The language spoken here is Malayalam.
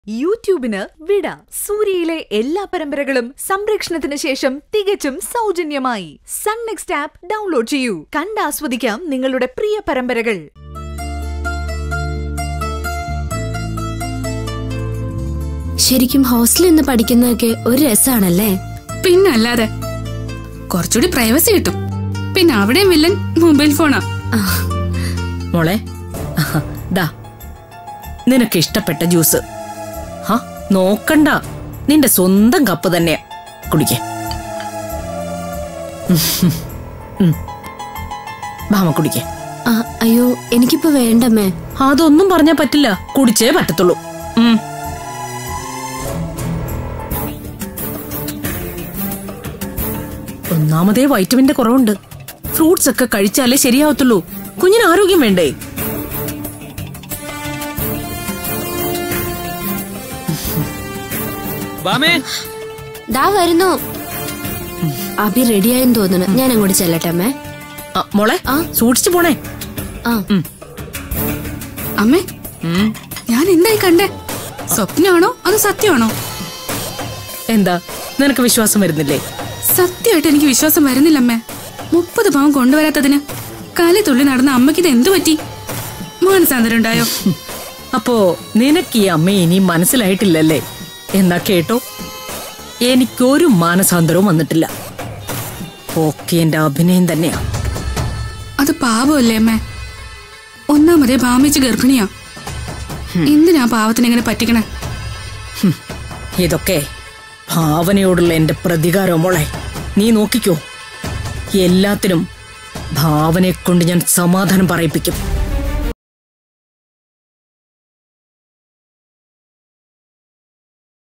യൂട്യൂബിന് വിട സൂര്യയിലെ എല്ലാ പരമ്പരകളും സംരക്ഷണത്തിന് ശേഷം തികച്ചും സൗജന്യമായി സൺ നെക്സ്റ്റ് ആപ്പ് ഡൗൺലോഡ് ചെയ്യൂ കണ്ടാസ്വദിക്കാം നിങ്ങളുടെ പ്രിയ പരമ്പരകൾ ശരിക്കും ഹോസ്റ്റലിൽ നിന്ന് പഠിക്കുന്നതൊക്കെ ഒരു രസമാണല്ലേ പിന്നല്ലാതെ കുറച്ചുകൂടി പ്രൈവസി കിട്ടും പിന്നെ അവിടെയും വില്ലൻ മൊബൈൽ ഫോണാ മോളെ ആഹാ, ദാ നിനക്ക് ഇഷ്ടപ്പെട്ട ജ്യൂസ് ഹാ നോക്കണ്ട നിന്റെ സ്വന്തം കപ്പ് തന്നെയാ കുടിക്കേ ഭാമ കുടിക്കേ ആ, അയ്യോ എനിക്കിപ്പോ വേണ്ടമ്മേ അതൊന്നും പറഞ്ഞാ പറ്റില്ല കുടിച്ചേ പറ്റത്തുള്ളൂ ഉം. ഒന്നാമതേ വൈറ്റമിന്റെ കുറവുണ്ട് ഫ്രൂട്ട്സ് ഒക്കെ കഴിച്ചാലേ ശരിയാവത്തുള്ളൂ കുഞ്ഞിന് ആരോഗ്യം വേണ്ടേ ബാമേ ദാ വരുന്നു അഭി റെഡിയായെന്ന് തോന്നുന്നു ഞാൻ അങ്ങോട്ട് ചെല്ലട്ടെ അമ്മേ ആ, മോളെ ആ. സൂക്ഷിച്ചു പോണേ ആ അമ്മേ ഞാൻ എന്തായി കണ്ടേ സ്വപ്നമാണോ അതോ സത്യമാണോ എന്താ നിനക്ക് വിശ്വാസം വരുന്നില്ലേ സത്യമായിട്ട് എനിക്ക് വിശ്വാസം വരുന്നില്ല അമ്മേ മുപ്പത് പവൻ കൊണ്ടുവരാത്തതിന് കാലി തുള്ളി നടന്ന അമ്മയ്ക്ക് ഇത് എന്തു പറ്റി മാനസാന്തരം ഉണ്ടായോ അപ്പോ നിനക്ക് ഈ അമ്മയെ ഇനി മനസ്സിലായിട്ടില്ലല്ലേ എന്നാ കേട്ടോ എനിക്കൊരു മാനസാന്തരവും വന്നിട്ടില്ല ഒക്കെ എന്റെ അഭിനയം തന്നെയാ അത് പാപമല്ലേ അമ്മേ ഒന്നാമതേ ഭാമിച്ച് ഗർഭിണിയാ എന്തിനാ പാവത്തിന് ഇങ്ങനെ പറ്റിക്കണേ ഹും, ഇതൊക്കെ ഭാവനയോടുള്ള എന്റെ പ്രതികാരം മോളെ നീ നോക്കിക്കോ എല്ലാത്തിനും ഭാവനയെ കൊണ്ട് ഞാൻ സമാധാനം പറയിപ്പിക്കും